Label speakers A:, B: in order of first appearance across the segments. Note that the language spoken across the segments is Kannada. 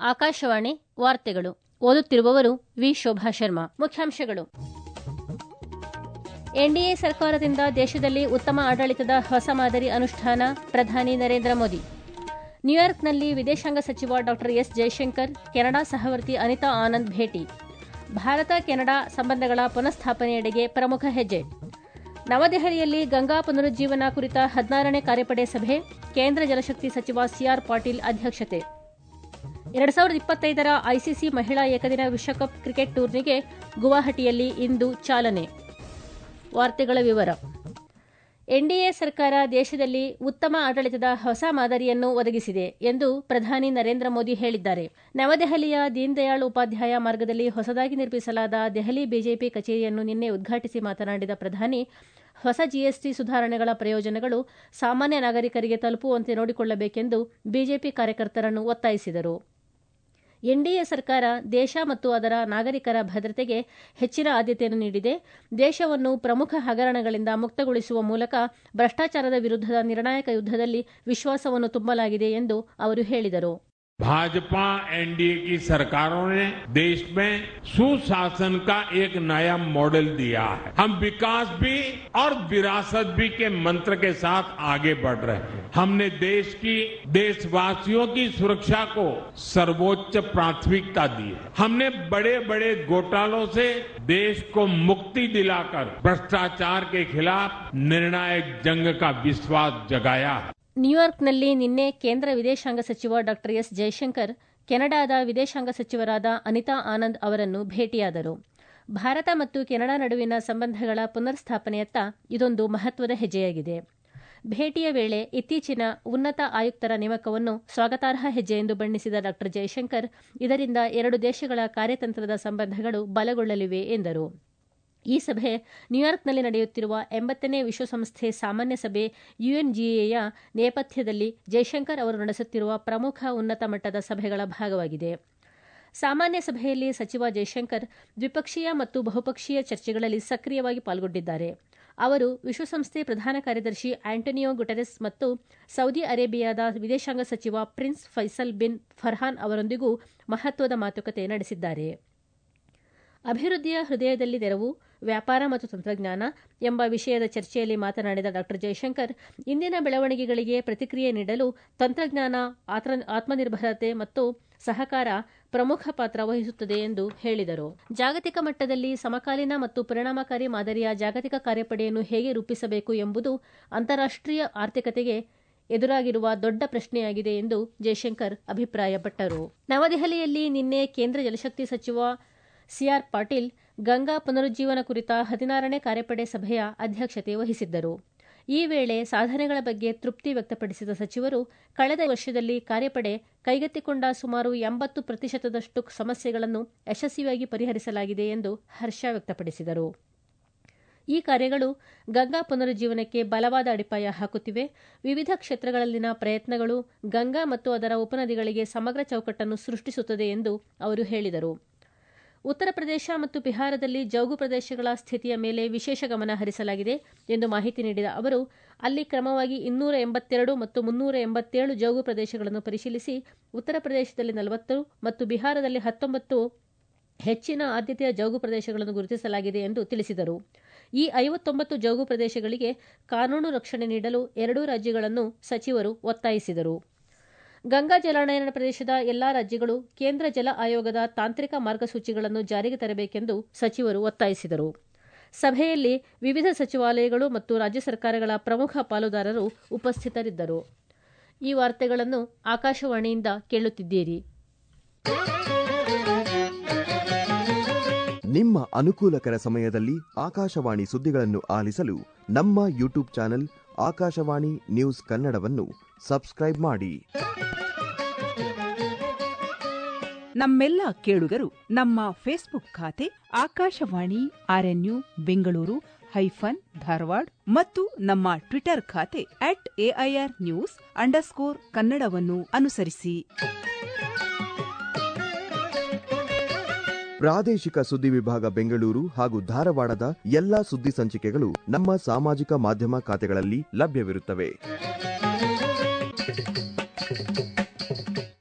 A: ಆಕಾಶವಾಣಿ ವಾರ್ತೆಗಳು ಓದುತ್ತಿರುವವರು ವಿ ಶೋಭಾ ಶರ್ಮಾ ಮುಖ್ಯಾಂಶಗಳು ಎನ್ಡಿಎ ಸರ್ಕಾರದಿಂದ ದೇಶದಲ್ಲಿ ಉತ್ತಮ ಆಡಳಿತದ ಹೊಸ ಮಾದರಿ ಅನುಷ್ಠಾನ ಪ್ರಧಾನಿ ನರೇಂದ್ರ ಮೋದಿ ನ್ಯೂಯಾರ್ಕ್ನಲ್ಲಿ ವಿದೇಶಾಂಗ ಸಚಿವ ಡಾ ಎಸ್ ಜೈಶಂಕರ್ ಕೆನಡಾ ಸಹವರ್ತಿ ಅನಿತಾ ಆನಂದ್ ಭೇಟಿ ಭಾರತ ಕೆನಡಾ ಸಂಬಂಧಗಳ ಪುನಃಸ್ಥಾಪನೆಯೆಡೆಗೆ ಪ್ರಮುಖ ಹೆಜ್ಜೆ ನವದೆಹಲಿಯಲ್ಲಿ ಗಂಗಾ ಪುನರುಜ್ಜೀವನ ಕುರಿತ ಹದಿನಾರನೇ ಕಾರ್ಯಪಡೆ ಸಭೆ ಕೇಂದ್ರ ಜಲಶಕ್ತಿ ಸಚಿವ ಸಿಆರ್ ಪಾಟೀಲ್ ಅಧ್ಯಕ್ಷತೆ ಎರಡು ಸಾವಿರದ ಇಪ್ಪತ್ತೈದರ ಐಸಿಸಿ ಮಹಿಳಾ ಏಕದಿನ ವಿಶ್ವಕಪ್ ಕ್ರಿಕೆಟ್ ಟೂರ್ನಿಗೆ ಗುವಾಹಟಿಯಲ್ಲಿ ಇಂದು ಚಾಲನೆ ವಾರ್ತೆಗಳ ವಿವರ ಎನ್ಡಿಎ ಸರ್ಕಾರ ದೇಶದಲ್ಲಿ ಉತ್ತಮ ಆಡಳಿತದ ಹೊಸ ಮಾದರಿಯನ್ನು ಒದಗಿಸಿದೆ ಎಂದು ಪ್ರಧಾನಿ ನರೇಂದ್ರ ಮೋದಿ ಹೇಳಿದ್ದಾರೆ ನವದೆಹಲಿಯ ದೀನ್ ದಯಾಳ್ ಉಪಾಧ್ಯಾಯ ಮಾರ್ಗದಲ್ಲಿ ಹೊಸದಾಗಿ ನಿರ್ಮಿಸಲಾದ ದೆಹಲಿ ಬಿಜೆಪಿ ಕಚೇರಿಯನ್ನು ನಿನ್ನೆ ಉದ್ಘಾಟಿಸಿ ಮಾತನಾಡಿದ ಪ್ರಧಾನಿ ಹೊಸ ಜಿಎಸ್ಟಿ ಸುಧಾರಣೆಗಳ ಪ್ರಯೋಜನಗಳು ಸಾಮಾನ್ಯ ನಾಗರಿಕರಿಗೆ ತಲುಪುವಂತೆ ನೋಡಿಕೊಳ್ಳಬೇಕೆಂದು ಬಿಜೆಪಿ ಕಾರ್ಯಕರ್ತರನ್ನು ಒತ್ತಾಯಿಸಿದರು ಎನ್ಡಿಎ ಸರ್ಕಾರ ದೇಶ ಮತ್ತು ಅದರ ನಾಗರಿಕರ ಭದ್ರತೆಗೆ ಹೆಚ್ಚಿನ ಆದ್ಯತೆಯನ್ನು ನೀಡಿದೆ ದೇಶವನ್ನು ಪ್ರಮುಖ ಹಗರಣಗಳಿಂದ ಮುಕ್ತಗೊಳಿಸುವ ಮೂಲಕ ಭ್ರಷ್ಟಾಚಾರದ ವಿರುದ್ಧದ ನಿರ್ಣಾಯಕ ಯುದ್ದದಲ್ಲಿ ವಿಶ್ವಾಸವನ್ನು ತುಂಬಲಾಗಿದೆ ಎಂದು ಅವರು ಹೇಳಿದರು
B: भाजपा एनडीए की सरकारों ने देश में सुशासन का एक नया मॉडल दिया है हम विकास भी और विरासत भी के मंत्र के साथ आगे बढ़ रहे हैं हमने देश की देशवासियों की सुरक्षा को सर्वोच्च प्राथमिकता दी है हमने बड़े बड़े घोटालों से देश को मुक्ति दिलाकर भ्रष्टाचार के खिलाफ निर्णायक जंग का विश्वास जगाया है
A: ನ್ಯೂಯಾರ್ಕ್ನಲ್ಲಿ ನಿನ್ನೆ ಕೇಂದ್ರ ವಿದೇಶಾಂಗ ಸಚಿವ ಡಾ ಎಸ್ ಜೈಶಂಕರ್ ಕೆನಡಾದ ವಿದೇಶಾಂಗ ಸಚಿವರಾದ ಅನಿತಾ ಆನಂದ್ ಅವರನ್ನು ಭೇಟಿಯಾದರು ಭಾರತ ಮತ್ತು ಕೆನಡಾ ನಡುವಿನ ಸಂಬಂಧಗಳ ಪುನರ್ಸ್ಥಾಪನೆಯತ್ತ ಇದೊಂದು ಮಹತ್ವದ ಹೆಜ್ಜೆಯಾಗಿದೆ ಭೇಟಿಯ ವೇಳೆ ಇತ್ತೀಚಿನ ಉನ್ನತ ಆಯುಕ್ತರ ನೇಮಕವನ್ನು ಸ್ವಾಗತಾರ್ಹ ಹೆಜ್ಜೆ ಎಂದು ಬಣ್ಣಿಸಿದ ಡಾ ಜೈಶಂಕರ್ ಇದರಿಂದ ಎರಡು ದೇಶಗಳ ಕಾರ್ಯತಂತ್ರದ ಸಂಬಂಧಗಳು ಬಲಗೊಳ್ಳಲಿವೆ ಎಂದರು ಈ ಸಭೆ ನ್ಯೂಯಾರ್ಕ್ನಲ್ಲಿ ನಡೆಯುತ್ತಿರುವ ಎಂಬತ್ತನೇ ವಿಶ್ವಸಂಸ್ಥೆ ಸಾಮಾನ್ಯ ಸಭೆ ಯುಎನ್ಜಿಎಯ ನೇಪಥ್ಯದಲ್ಲಿ ಜೈಶಂಕರ್ ಅವರು ನಡೆಸುತ್ತಿರುವ ಪ್ರಮುಖ ಉನ್ನತ ಮಟ್ಟದ ಸಭೆಗಳ ಭಾಗವಾಗಿದೆ ಸಾಮಾನ್ಯ ಸಭೆಯಲ್ಲಿ ಸಚಿವ ಜೈಶಂಕರ್ ದ್ವಿಪಕ್ಷೀಯ ಮತ್ತು ಬಹುಪಕ್ಷೀಯ ಚರ್ಚೆಗಳಲ್ಲಿ ಸಕ್ರಿಯವಾಗಿ ಪಾಲ್ಗೊಂಡಿದ್ದಾರೆ ಅವರು ವಿಶ್ವಸಂಸ್ಥೆ ಪ್ರಧಾನ ಕಾರ್ಯದರ್ಶಿ ಆಂಟೋನಿಯೋ ಗುಟೆರೆಸ್ ಮತ್ತು ಸೌದಿ ಅರೇಬಿಯಾದ ವಿದೇಶಾಂಗ ಸಚಿವ ಪ್ರಿನ್ಸ್ ಫೈಸಲ್ ಬಿನ್ ಫರ್ಹಾನ್ ಅವರೊಂದಿಗೂ ಮಹತ್ವದ ಮಾತುಕತೆ ನಡೆಸಿದ್ದಾರೆ ಅಭಿವೃದ್ಧಿಯ ಹೃದಯದಲ್ಲಿ ನೆರವು ವ್ಯಾಪಾರ ಮತ್ತು ತಂತ್ರಜ್ಞಾನ ಎಂಬ ವಿಷಯದ ಚರ್ಚೆಯಲ್ಲಿ ಮಾತನಾಡಿದ ಡಾ ಜೈಶಂಕರ್ ಇಂದಿನ ಬೆಳವಣಿಗೆಗಳಿಗೆ ಪ್ರತಿಕ್ರಿಯೆ ನೀಡಲು ತಂತ್ರಜ್ಞಾನ ಆತ್ಮನಿರ್ಭರತೆ ಮತ್ತು ಸಹಕಾರ ಪ್ರಮುಖ ಪಾತ್ರ ವಹಿಸುತ್ತದೆ ಎಂದು ಹೇಳಿದರು ಜಾಗತಿಕ ಮಟ್ಟದಲ್ಲಿ ಸಮಕಾಲೀನ ಮತ್ತು ಪರಿಣಾಮಕಾರಿ ಮಾದರಿಯ ಜಾಗತಿಕ ಕಾರ್ಯಪಡೆಯನ್ನು ಹೇಗೆ ರೂಪಿಸಬೇಕು ಎಂಬುದು ಅಂತಾರಾಷ್ಟೀಯ ಆರ್ಥಿಕತೆಗೆ ಎದುರಾಗಿರುವ ದೊಡ್ಡ ಪ್ರಶ್ನೆಯಾಗಿದೆ ಎಂದು ಜೈಶಂಕರ್ ಅಭಿಪ್ರಾಯಪಟ್ಟರು ನವದೆಹಲಿಯಲ್ಲಿ ನಿನ್ನೆ ಕೇಂದ್ರ ಜಲಶಕ್ತಿ ಸಚಿವ ಸಿಆರ್ ಪಾಟೀಲ್ ಗಂಗಾ ಪುನರುಜ್ಜೀವನ ಕುರಿತ ಹದಿನಾರನೇ ಕಾರ್ಯಪಡೆ ಸಭೆಯ ಅಧ್ಯಕ್ಷತೆ ವಹಿಸಿದ್ದರು ಈ ವೇಳೆ ಸಾಧನೆಗಳ ಬಗ್ಗೆ ತೃಪ್ತಿ ವ್ಯಕ್ತಪಡಿಸಿದ ಸಚಿವರು ಕಳೆದ ವರ್ಷದಲ್ಲಿ ಕಾರ್ಯಪಡೆ ಕೈಗೆತ್ತಿಕೊಂಡ ಸುಮಾರು ಎಂಬತ್ತು ಪ್ರತಿಶತದಷ್ಟು ಸಮಸ್ಯೆಗಳನ್ನು ಯಶಸ್ವಿಯಾಗಿ ಪರಿಹರಿಸಲಾಗಿದೆ ಎಂದು ಹರ್ಷ ವ್ಯಕ್ತಪಡಿಸಿದರು ಈ ಕಾರ್ಯಗಳು ಗಂಗಾ ಪುನರುಜ್ಜೀವನಕ್ಕೆ ಬಲವಾದ ಅಡಿಪಾಯ ಹಾಕುತ್ತಿವೆ ವಿವಿಧ ಕ್ಷೇತ್ರಗಳಲ್ಲಿನ ಪ್ರಯತ್ನಗಳು ಗಂಗಾ ಮತ್ತು ಅದರ ಉಪನದಿಗಳಿಗೆ ಸಮಗ್ರ ಚೌಕಟ್ಟನ್ನು ಸೃಷ್ಟಿಸುತ್ತದೆ ಎಂದು ಅವರು ಹೇಳಿದರು ಉತ್ತರ ಪ್ರದೇಶ ಮತ್ತು ಬಿಹಾರದಲ್ಲಿ ಜೌಗು ಪ್ರದೇಶಗಳ ಸ್ಥಿತಿಯ ಮೇಲೆ ವಿಶೇಷ ಗಮನ ಹರಿಸಲಾಗಿದೆ ಎಂದು ಮಾಹಿತಿ ನೀಡಿದ ಅವರು ಅಲ್ಲಿ ಕ್ರಮವಾಗಿ ಇನ್ನೂರ ಎಂಬತ್ತೆರಡು ಮತ್ತು ಮುನ್ನೂರ ಎಂಬತ್ತೇಳು ಜೌಗು ಪ್ರದೇಶಗಳನ್ನು ಪರಿಶೀಲಿಸಿ ಉತ್ತರ ಪ್ರದೇಶದಲ್ಲಿ ನಲವತ್ತು ಮತ್ತು ಬಿಹಾರದಲ್ಲಿ ಹತ್ತೊಂಬತ್ತು ಹೆಚ್ಚಿನ ಆದ್ಯತೆಯ ಜೌಗು ಪ್ರದೇಶಗಳನ್ನು ಗುರುತಿಸಲಾಗಿದೆ ಎಂದು ತಿಳಿಸಿದರು ಈ ಐವತ್ತೊಂಬತ್ತು ಜೌಗು ಪ್ರದೇಶಗಳಿಗೆ ಕಾನೂನು ರಕ್ಷಣೆ ನೀಡಲು ಎರಡೂ ರಾಜ್ಯಗಳನ್ನು ಸಚಿವರು ಒತ್ತಾಯಿಸಿದರು ಗಂಗಾ ಜಲಾನಯನ ಪ್ರದೇಶದ ಎಲ್ಲಾ ರಾಜ್ಯಗಳು ಕೇಂದ್ರ ಜಲ ಆಯೋಗದ ತಾಂತ್ರಿಕ ಮಾರ್ಗಸೂಚಿಗಳನ್ನು ಜಾರಿಗೆ ತರಬೇಕೆಂದು ಸಚಿವರು ಒತ್ತಾಯಿಸಿದರು ಸಭೆಯಲ್ಲಿ ವಿವಿಧ ಸಚಿವಾಲಯಗಳು ಮತ್ತು ರಾಜ್ಯ ಸರ್ಕಾರಗಳ ಪ್ರಮುಖ ಪಾಲುದಾರರು ಉಪಸ್ಥಿತರಿದ್ದರು ಈ ವಾರ್ತೆಗಳನ್ನು ಆಕಾಶವಾಣಿಯಿಂದ ಕೇಳುತ್ತಿದ್ದೀರಿ
C: ನಿಮ್ಮ ಅನುಕೂಲಕರ ಸಮಯದಲ್ಲಿ ಆಕಾಶವಾಣಿ ಸುದ್ದಿಗಳನ್ನು ಆಲಿಸಲು ನಮ್ಮ ಯೂಟ್ಯೂಬ್ ಚಾನೆಲ್ ಆಕಾಶವಾಣಿ ನ್ಯೂಸ್ ಕನ್ನಡವನ್ನು ಸಬ್ಸ್ಕ್ರೈಬ್ ಮಾಡಿ
D: ನಮ್ಮೆಲ್ಲ ಕೇಳುಗರು ನಮ್ಮ ಫೇಸ್ಬುಕ್ ಖಾತೆ ಆಕಾಶವಾಣಿ ಆರ್ಎನ್ಯು ಬೆಂಗಳೂರು ಹೈಫನ್ ಧಾರವಾಡ ಮತ್ತು ನಮ್ಮ ಟ್ವಿಟರ್ ಖಾತೆ ಅಟ್ ಎಐಆರ್ ನ್ಯೂಸ್ ಅಂಡರ್ಸ್ಕೋರ್ ಕನ್ನಡವನ್ನು ಅನುಸರಿಸಿ
C: ಪ್ರಾದೇಶಿಕ ಸುದ್ದಿ ವಿಭಾಗ ಬೆಂಗಳೂರು ಹಾಗೂ ಧಾರವಾಡದ ಎಲ್ಲಾ ಸುದ್ದಿ ಸಂಚಿಕೆಗಳು ನಮ್ಮ ಸಾಮಾಜಿಕ ಮಾಧ್ಯಮ ಖಾತೆಗಳಲ್ಲಿ ಲಭ್ಯವಿರುತ್ತವೆ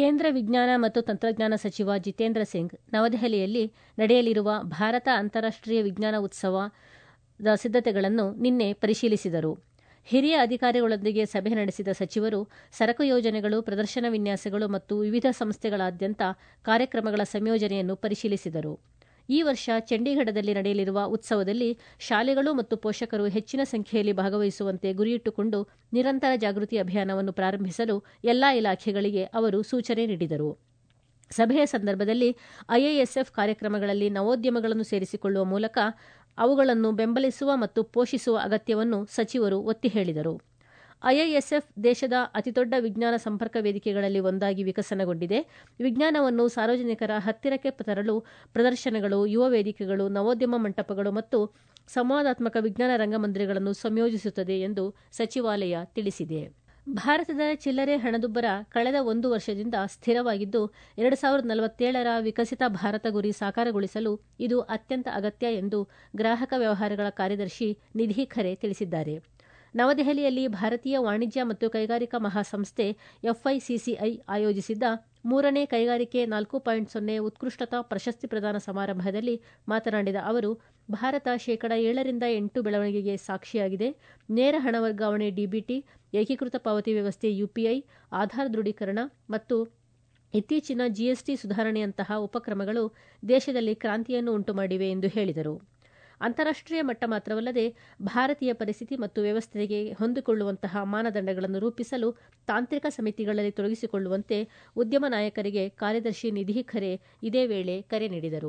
A: ಕೇಂದ್ರ ವಿಜ್ಞಾನ ಮತ್ತು ತಂತ್ರಜ್ಞಾನ ಸಚಿವ ಜಿತೇಂದ್ರ ಸಿಂಗ್ ನವದೆಹಲಿಯಲ್ಲಿ ನಡೆಯಲಿರುವ ಭಾರತ ಅಂತಾರಾಷ್ಟೀಯ ವಿಜ್ಞಾನ ಉತ್ಸವದ ಸಿದ್ದತೆಗಳನ್ನು ನಿನ್ನೆ ಪರಿಶೀಲಿಸಿದರು ಹಿರಿಯ ಅಧಿಕಾರಿಗಳೊಂದಿಗೆ ಸಭೆ ನಡೆಸಿದ ಸಚಿವರು ಸರಕು ಯೋಜನೆಗಳು ಪ್ರದರ್ಶನ ವಿನ್ಯಾಸಗಳು ಮತ್ತು ವಿವಿಧ ಸಂಸ್ಥೆಗಳಾದ್ಯಂತ ಕಾರ್ಯಕ್ರಮಗಳ ಸಂಯೋಜನೆಯನ್ನು ಪರಿಶೀಲಿಸಿದರು ಈ ವರ್ಷ ಚಂಡೀಗಢದಲ್ಲಿ ನಡೆಯಲಿರುವ ಉತ್ಸವದಲ್ಲಿ ಶಾಲೆಗಳು ಮತ್ತು ಪೋಷಕರು ಹೆಚ್ಚಿನ ಸಂಖ್ಯೆಯಲ್ಲಿ ಭಾಗವಹಿಸುವಂತೆ ಗುರಿಯಿಟ್ಟುಕೊಂಡು ನಿರಂತರ ಜಾಗೃತಿ ಅಭಿಯಾನವನ್ನು ಪ್ರಾರಂಭಿಸಲು ಎಲ್ಲಾ ಇಲಾಖೆಗಳಿಗೆ ಅವರು ಸೂಚನೆ ನೀಡಿದರು ಸಭೆಯ ಸಂದರ್ಭದಲ್ಲಿ ಐಎಎಸ್ಎಫ್ ಕಾರ್ಯಕ್ರಮಗಳಲ್ಲಿ ನವೋದ್ಯಮಗಳನ್ನು ಸೇರಿಸಿಕೊಳ್ಳುವ ಮೂಲಕ ಅವುಗಳನ್ನು ಬೆಂಬಲಿಸುವ ಮತ್ತು ಪೋಷಿಸುವ ಅಗತ್ಯವನ್ನು ಸಚಿವರು ಒತ್ತಿ ಹೇಳಿದರು ಐಐಎಸ್ಎಫ್ ದೇಶದ ಅತಿದೊಡ್ಡ ವಿಜ್ಞಾನ ಸಂಪರ್ಕ ವೇದಿಕೆಗಳಲ್ಲಿ ಒಂದಾಗಿ ವಿಕಸನಗೊಂಡಿದೆ ವಿಜ್ಞಾನವನ್ನು ಸಾರ್ವಜನಿಕರ ಹತ್ತಿರಕ್ಕೆ ತರಲು ಪ್ರದರ್ಶನಗಳು ಯುವ ವೇದಿಕೆಗಳು ನವೋದ್ಯಮ ಮಂಟಪಗಳು ಮತ್ತು ಸಂವಾದಾತ್ಮಕ ವಿಜ್ಞಾನ ರಂಗಮಂದಿರಗಳನ್ನು ಸಂಯೋಜಿಸುತ್ತದೆ ಎಂದು ಸಚಿವಾಲಯ ತಿಳಿಸಿದೆ ಭಾರತದ ಚಿಲ್ಲರೆ ಹಣದುಬ್ಬರ ಕಳೆದ ಒಂದು ವರ್ಷದಿಂದ ಸ್ಥಿರವಾಗಿದ್ದು ಎರಡು ಸಾವಿರದ ನಲವತ್ತೇಳರ ವಿಕಸಿತ ಭಾರತ ಗುರಿ ಸಾಕಾರಗೊಳಿಸಲು ಇದು ಅತ್ಯಂತ ಅಗತ್ಯ ಎಂದು ಗ್ರಾಹಕ ವ್ಯವಹಾರಗಳ ಕಾರ್ಯದರ್ಶಿ ನಿಧಿ ಖರೆ ತಿಳಿಸಿದ್ದಾರೆ ನವದೆಹಲಿಯಲ್ಲಿ ಭಾರತೀಯ ವಾಣಿಜ್ಯ ಮತ್ತು ಕೈಗಾರಿಕಾ ಮಹಾಸಂಸ್ಥೆ ಎಫ್ಐಸಿಸಿಐ ಆಯೋಜಿಸಿದ್ದ ಮೂರನೇ ಕೈಗಾರಿಕೆ ನಾಲ್ಕು ಪಾಯಿಂಟ್ ಸೊನ್ನೆ ಉತ್ಕೃಷ್ಟತಾ ಪ್ರಶಸ್ತಿ ಪ್ರದಾನ ಸಮಾರಂಭದಲ್ಲಿ ಮಾತನಾಡಿದ ಅವರು ಭಾರತ ಶೇಕಡ ಏಳರಿಂದ ಎಂಟು ಬೆಳವಣಿಗೆಗೆ ಸಾಕ್ಷಿಯಾಗಿದೆ ನೇರ ಹಣ ವರ್ಗಾವಣೆ ಡಿಬಿಟಿ ಏಕೀಕೃತ ಪಾವತಿ ವ್ಯವಸ್ಥೆ ಯುಪಿಐ ಆಧಾರ್ ದೃಢೀಕರಣ ಮತ್ತು ಇತ್ತೀಚಿನ ಜಿಎಸ್ಟಿ ಸುಧಾರಣೆಯಂತಹ ಉಪಕ್ರಮಗಳು ದೇಶದಲ್ಲಿ ಕ್ರಾಂತಿಯನ್ನು ಉಂಟುಮಾಡಿವೆ ಎಂದು ಹೇಳಿದರು ಅಂತಾರಾಷ್ಟೀಯ ಮಟ್ಟ ಮಾತ್ರವಲ್ಲದೆ ಭಾರತೀಯ ಪರಿಸ್ಥಿತಿ ಮತ್ತು ವ್ಯವಸ್ಥೆಗೆ ಹೊಂದಿಕೊಳ್ಳುವಂತಹ ಮಾನದಂಡಗಳನ್ನು ರೂಪಿಸಲು ತಾಂತ್ರಿಕ ಸಮಿತಿಗಳಲ್ಲಿ ತೊಡಗಿಸಿಕೊಳ್ಳುವಂತೆ ಉದ್ಯಮ ನಾಯಕರಿಗೆ ಕಾರ್ಯದರ್ಶಿ ನಿಧಿ ಖರೆ ಇದೇ ವೇಳೆ ಕರೆ ನೀಡಿದರು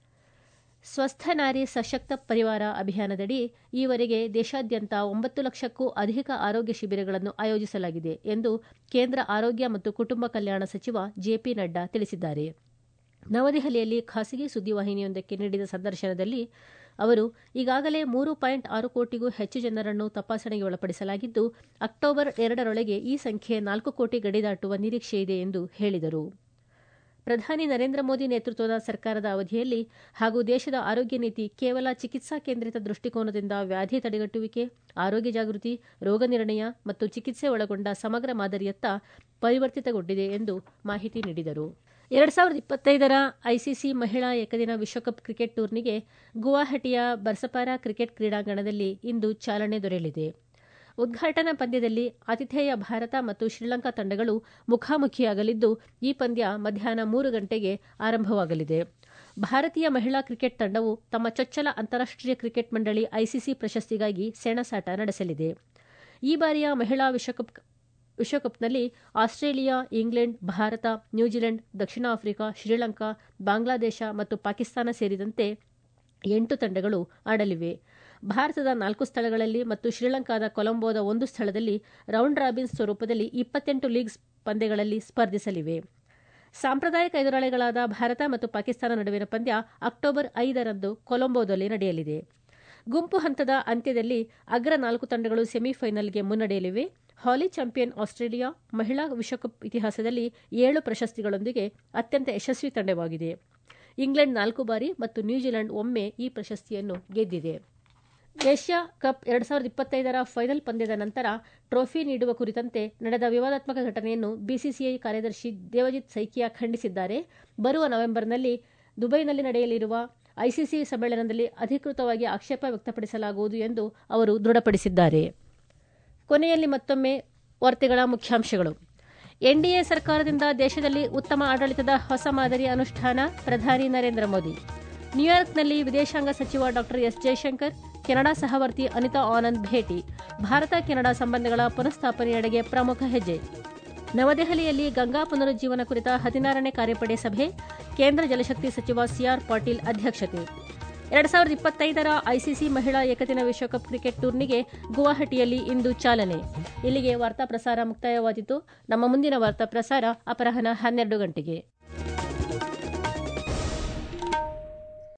A: ಸ್ವಸ್ಥ ನಾರಿ ಸಶಕ್ತ ಪರಿವಾರ ಅಭಿಯಾನದಡಿ ಈವರೆಗೆ ದೇಶಾದ್ಯಂತ ಒಂಬತ್ತು ಲಕ್ಷಕ್ಕೂ ಅಧಿಕ ಆರೋಗ್ಯ ಶಿಬಿರಗಳನ್ನು ಆಯೋಜಿಸಲಾಗಿದೆ ಎಂದು ಕೇಂದ್ರ ಆರೋಗ್ಯ ಮತ್ತು ಕುಟುಂಬ ಕಲ್ಯಾಣ ಸಚಿವ ಜೆಪಿ ನಡ್ಡಾ ತಿಳಿಸಿದ್ದಾರೆ ನವದೆಹಲಿಯಲ್ಲಿ ಖಾಸಗಿ ಸುದ್ದಿವಾಹಿನಿಯೊಂದಕ್ಕೆ ನೀಡಿದ ಸಂದರ್ಶನದಲ್ಲಿ ಅವರು ಈಗಾಗಲೇ ಮೂರು ಪಾಯಿಂಟ್ ಆರು ಕೋಟಿಗೂ ಹೆಚ್ಚು ಜನರನ್ನು ತಪಾಸಣೆಗೆ ಒಳಪಡಿಸಲಾಗಿದ್ದು ಅಕ್ಟೋಬರ್ ಎರಡರೊಳಗೆ ಈ ಸಂಖ್ಯೆ ನಾಲ್ಕು ಕೋಟಿ ಗಡಿ ದಾಟುವ ನಿರೀಕ್ಷೆಯಿದೆ ಎಂದು ಹೇಳಿದರು ಪ್ರಧಾನಿ ನರೇಂದ್ರ ಮೋದಿ ನೇತೃತ್ವದ ಸರ್ಕಾರದ ಅವಧಿಯಲ್ಲಿ ಹಾಗೂ ದೇಶದ ಆರೋಗ್ಯ ನೀತಿ ಕೇವಲ ಚಿಕಿತ್ಸಾ ಕೇಂದ್ರಿತ ದೃಷ್ಟಿಕೋನದಿಂದ ವ್ಯಾಧಿ ತಡೆಗಟ್ಟುವಿಕೆ ಆರೋಗ್ಯ ಜಾಗೃತಿ ರೋಗ ನಿರ್ಣಯ ಮತ್ತು ಚಿಕಿತ್ಸೆ ಒಳಗೊಂಡ ಸಮಗ್ರ ಮಾದರಿಯತ್ತ ಪರಿವರ್ತಿತಗೊಂಡಿದೆ ಎಂದು ಮಾಹಿತಿ ನೀಡಿದರು ಎರಡು ಸಾವಿರದ ಇಪ್ಪತ್ತೈದರ ಐಸಿಸಿ ಮಹಿಳಾ ಏಕದಿನ ವಿಶ್ವಕಪ್ ಕ್ರಿಕೆಟ್ ಟೂರ್ನಿಗೆ ಗುವಾಹಟಿಯ ಬರ್ಸಪಾರಾ ಕ್ರಿಕೆಟ್ ಕ್ರೀಡಾಂಗಣದಲ್ಲಿ ಇಂದು ಚಾಲನೆ ದೊರೆಯಲಿದೆ ಉದ್ಘಾಟನಾ ಪಂದ್ಯದಲ್ಲಿ ಆತಿಥೇಯ ಭಾರತ ಮತ್ತು ಶ್ರೀಲಂಕಾ ತಂಡಗಳು ಮುಖಾಮುಖಿಯಾಗಲಿದ್ದು ಈ ಪಂದ್ಯ ಮಧ್ಯಾಹ್ನ ಮೂರು ಗಂಟೆಗೆ ಆರಂಭವಾಗಲಿದೆ ಭಾರತೀಯ ಮಹಿಳಾ ಕ್ರಿಕೆಟ್ ತಂಡವು ತಮ್ಮ ಚೊಚ್ಚಲ ಅಂತಾರಾಷ್ಟೀಯ ಕ್ರಿಕೆಟ್ ಮಂಡಳಿ ಐಸಿಸಿ ಪ್ರಶಸ್ತಿಗಾಗಿ ಸೆಣಸಾಟ ನಡೆಸಲಿದೆ ಈ ಬಾರಿಯ ಮಹಿಳಾ ವಿಶ್ವಕಪ್ ವಿಶ್ವಕಪ್ನಲ್ಲಿ ಆಸ್ಟ್ರೇಲಿಯಾ ಇಂಗ್ಲೆಂಡ್ ಭಾರತ ನ್ಯೂಜಿಲೆಂಡ್ ದಕ್ಷಿಣ ಆಫ್ರಿಕಾ ಶ್ರೀಲಂಕಾ ಬಾಂಗ್ಲಾದೇಶ ಮತ್ತು ಪಾಕಿಸ್ತಾನ ಸೇರಿದಂತೆ ಎಂಟು ತಂಡಗಳು ಆಡಲಿವೆ ಭಾರತದ ನಾಲ್ಕು ಸ್ಥಳಗಳಲ್ಲಿ ಮತ್ತು ಶ್ರೀಲಂಕಾದ ಕೊಲಂಬೋದ ಒಂದು ಸ್ಥಳದಲ್ಲಿ ರೌಂಡ್ ರಾಬಿನ್ ಸ್ವರೂಪದಲ್ಲಿ ಇಪ್ಪತ್ತೆಂಟು ಲೀಗ್ ಪಂದ್ಯಗಳಲ್ಲಿ ಸ್ಪರ್ಧಿಸಲಿವೆ ಸಾಂಪ್ರದಾಯಿಕ ಎದುರಾಳಿಗಳಾದ ಭಾರತ ಮತ್ತು ಪಾಕಿಸ್ತಾನ ನಡುವಿನ ಪಂದ್ಯ ಅಕ್ಟೋಬರ್ ಐದರಂದು ಕೊಲಂಬೋದಲ್ಲಿ ನಡೆಯಲಿದೆ ಗುಂಪು ಹಂತದ ಅಂತ್ಯದಲ್ಲಿ ಅಗ್ರ ನಾಲ್ಕು ತಂಡಗಳು ಸೆಮಿಫೈನಲ್ಗೆ ಮುನ್ನಡೆಯಲಿವೆ ಹಾಲಿ ಚಾಂಪಿಯನ್ ಆಸ್ಟ್ರೇಲಿಯಾ ಮಹಿಳಾ ವಿಶ್ವಕಪ್ ಇತಿಹಾಸದಲ್ಲಿ ಏಳು ಪ್ರಶಸ್ತಿಗಳೊಂದಿಗೆ ಅತ್ಯಂತ ಯಶಸ್ವಿ ತಂಡವಾಗಿದೆ ಇಂಗ್ಲೆಂಡ್ ನಾಲ್ಕು ಬಾರಿ ಮತ್ತು ನ್ಯೂಜಿಲೆಂಡ್ ಒಮ್ಮೆ ಈ ಪ್ರಶಸ್ತಿಯನ್ನು ಗೆದ್ದಿದೆ ಏಷ್ಯಾ ಕಪ್ ಎರಡು ಸಾವಿರದ ಇಪ್ಪತ್ತೈದರ ಫೈನಲ್ ಪಂದ್ಯದ ನಂತರ ಟ್ರೋಫಿ ನೀಡುವ ಕುರಿತಂತೆ ನಡೆದ ವಿವಾದಾತ್ಮಕ ಘಟನೆಯನ್ನು ಬಿಸಿಸಿಐ ಕಾರ್ಯದರ್ಶಿ ದೇವಜಿತ್ ಸೈಕಿಯಾ ಖಂಡಿಸಿದ್ದಾರೆ ಬರುವ ನವೆಂಬರ್ನಲ್ಲಿ ದುಬೈನಲ್ಲಿ ನಡೆಯಲಿರುವ ಐಸಿಸಿ ಸಮ್ಮೇಳನದಲ್ಲಿ ಅಧಿಕೃತವಾಗಿ ಆಕ್ಷೇಪ ವ್ಯಕ್ತಪಡಿಸಲಾಗುವುದು ಎಂದು ಅವರು ದೃಢಪಡಿಸಿದ್ದಾರೆ ಕೊನೆಯಲ್ಲಿ ಮತ್ತೊಮ್ಮೆ ವಾರ್ತೆಗಳ ಮುಖ್ಯಾಂಶಗಳು ಎನ್ಡಿಎ ಸರ್ಕಾರದಿಂದ ದೇಶದಲ್ಲಿ ಉತ್ತಮ ಆಡಳಿತದ ಹೊಸ ಮಾದರಿ ಅನುಷ್ಠಾನ ಪ್ರಧಾನಿ ನರೇಂದ್ರ ಮೋದಿ ನ್ಯೂಯಾರ್ಕ್ನಲ್ಲಿ ವಿದೇಶಾಂಗ ಸಚಿವ ಡಾ ಎಸ್ ಜಯಶಂಕರ್ ಕೆನಡಾ ಸಹವರ್ತಿ ಅನಿತಾ ಆನಂದ್ ಭೇಟಿ ಭಾರತ ಕೆನಡಾ ಸಂಬಂಧಗಳ ಪುನಃಸ್ಥಾಪನೆಯೆಡೆಗೆ ಪ್ರಮುಖ ಹೆಜ್ಜೆ ನವದೆಹಲಿಯಲ್ಲಿ ಗಂಗಾ ಪುನರುಜ್ಜೀವನ ಕುರಿತ ಹದಿನಾರನೇ ಕಾರ್ಯಪಡೆ ಸಭೆ ಕೇಂದ್ರ ಜಲಶಕ್ತಿ ಸಚಿವ ಸಿಆರ್ ಪಾಟೀಲ್ ಅಧ್ಯಕ್ಷತೆ ಎರಡು ಸಾವಿರದ ಇಪ್ಪತ್ತೈದರ ಐಸಿಸಿ ಮಹಿಳಾ ಏಕದಿನ ವಿಶ್ವಕಪ್ ಕ್ರಿಕೆಟ್ ಟೂರ್ನಿಗೆ ಗುವಾಹಟಿಯಲ್ಲಿ ಇಂದು ಚಾಲನೆ ಇಲ್ಲಿಗೆ ವಾರ್ತಾ ಪ್ರಸಾರ ಮುಕ್ತಾಯವಾಯಿತು ನಮ್ಮ ಮುಂದಿನ ವಾರ್ತಾ ಪ್ರಸಾರ ಅಪರಾಹ್ನ ಹನ್ನೆರಡು ಗಂಟೆಗೆ